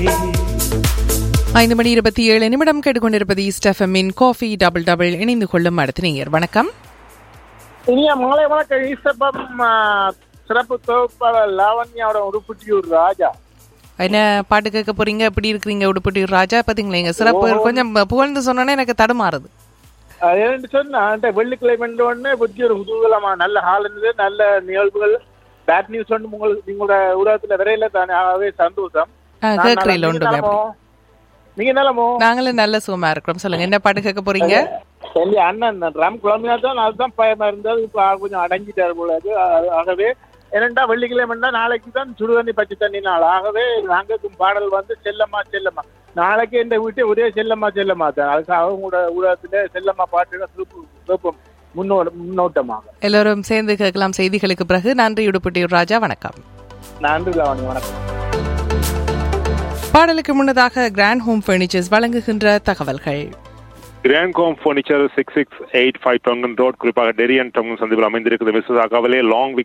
ஐந்து மணி இருபத்தி ஏழு நிமிடம் கேட்டுக்கொண்டிருப்பது ஸ்டெஃபமின் காஃபி டபுள் டபுள் இணைந்து கொள்ளும் அடுத்த நேயர் வணக்கம் இனிய மாலை வணக்கம் ஈசப்பம் ஆ, சிறப்பு தொகுப்பாளர் லாவண்யாவோட உடுப்புட்டியூர் ராஜா என்ன பாட்டு கேட்க போறீங்க எப்படி இருக்கிறீங்க உடுப்பட்டி ராஜா பாத்தீங்களா எங்க சிறப்பு கொஞ்சம் புகழ்ந்து சொன்னோன்னே எனக்கு தடுமாறுது அது என்னன்னு சொன்னா அந்த வெள்ளிக்கிழமை ஒன்று புத்தி ஒரு குதூகலமா நல்ல ஹால் இருந்தது நல்ல நிகழ்வுகள் பேட் நியூஸ் ஒன்று உங்களுக்கு உங்களோட ஊடகத்துல விரையில தானே ஆகவே சந்தோஷம் ஆ, நான் கேட்கறேன் நல்லா- உண்டு நீங்க நலமோ? நீங்க நிலமோ நாங்களும் நல்ல சுகமா இருக்கிறோம் சொல்லுங்க என்ன பாட்டு கேட்க போறீங்க சொல்லி அண்ணன் ராம் குழந்தையா தான் அதுதான் பயமா இருந்தது இப்ப கொஞ்சம் அடங்கிட்டாரு போல அது. ஆ- ஆகவே என்னண்டா வெள்ளிக்கிழமைன்னா நாளைக்கு தான் சுடுதண்ணி பச்சை தண்ணி நாள் ஆகவே நாங்க பாடல் வந்து செல்லம்மா செல்லம்மா நாளைக்கு இந்த வீட்டை ஒரே செல்லம்மா செல்லம்மா தான் அதுக்காக உங்களோட ஊடகத்துல செல்லம்மா பாட்டு சிறப்பு முன்னோட முன்னோட்டமாக எல்லோரும் சேர்ந்து கேட்கலாம் செய்திகளுக்கு பிறகு நன்றி உடுப்பட்டி ராஜா வணக்கம் நன்றி லாவணி வணக்கம் பாடலுக்கு முன்னதாக கிராண்ட் ஹோம் ஃபர்னிச்சர்ஸ் வழங்குகின்ற தகவல்கள் grand home furniture six six eight five டொங்கன் ரோட் குறிப்பாக டெரியன் டொங்கன் சந்திப்பில் அமைந்திருக்கிறது மிஸ்ஸஸ் அகவலே லாங்